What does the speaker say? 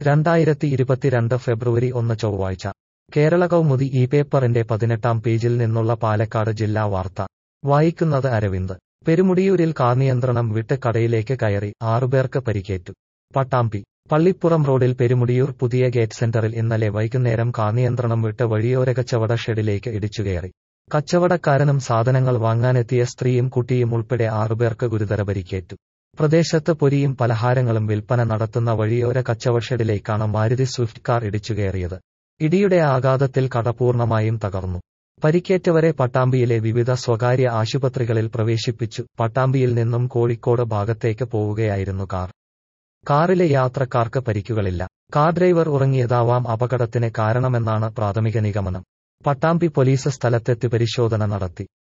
രണ്ടായിരത്തി ഇരുപത്തിരണ്ട് ഫെബ്രുവരി ഒന്ന് ചൊവ്വാഴ്ച കേരള കൗമുദി ഈ പേപ്പറിന്റെ പതിനെട്ടാം പേജിൽ നിന്നുള്ള പാലക്കാട് ജില്ലാ വാർത്ത വായിക്കുന്നത് അരവിന്ദ് പെരുമുടിയൂരിൽ കാർ നിയന്ത്രണം വിട്ട് കടയിലേക്ക് കയറി ആറുപേർക്ക് പരിക്കേറ്റു പട്ടാമ്പി പള്ളിപ്പുറം റോഡിൽ പെരുമുടിയൂർ പുതിയ ഗേറ്റ് സെന്ററിൽ ഇന്നലെ വൈകുന്നേരം കാർ നിയന്ത്രണം വിട്ട് വഴിയോര കച്ചവട ഷെഡിലേക്ക് ഇടിച്ചുകയറി കച്ചവടക്കാരനും സാധനങ്ങൾ വാങ്ങാനെത്തിയ സ്ത്രീയും കുട്ടിയും ഉൾപ്പെടെ ആറുപേർക്ക് ഗുരുതര പരിക്കേറ്റു പ്രദേശത്ത് പൊരിയും പലഹാരങ്ങളും വിൽപ്പന നടത്തുന്ന വഴിയോര കച്ചവട ഷെഡിലേക്കാണ് മാരുതി സ്വിഫ്റ്റ് കാർ ഇടിച്ചുകയറിയത് ഇടിയുടെ ആഘാതത്തിൽ കട പൂർണ്ണമായും തകർന്നു പരിക്കേറ്റവരെ പട്ടാമ്പിയിലെ വിവിധ സ്വകാര്യ ആശുപത്രികളിൽ പ്രവേശിപ്പിച്ചു പട്ടാമ്പിയിൽ നിന്നും കോഴിക്കോട് ഭാഗത്തേക്ക് പോവുകയായിരുന്നു കാർ കാറിലെ യാത്രക്കാർക്ക് പരിക്കുകളില്ല കാർ ഡ്രൈവർ ഉറങ്ങിയതാവാം അപകടത്തിന് കാരണമെന്നാണ് പ്രാഥമിക നിഗമനം പട്ടാമ്പി പോലീസ് സ്ഥലത്തെത്തി പരിശോധന നടത്തി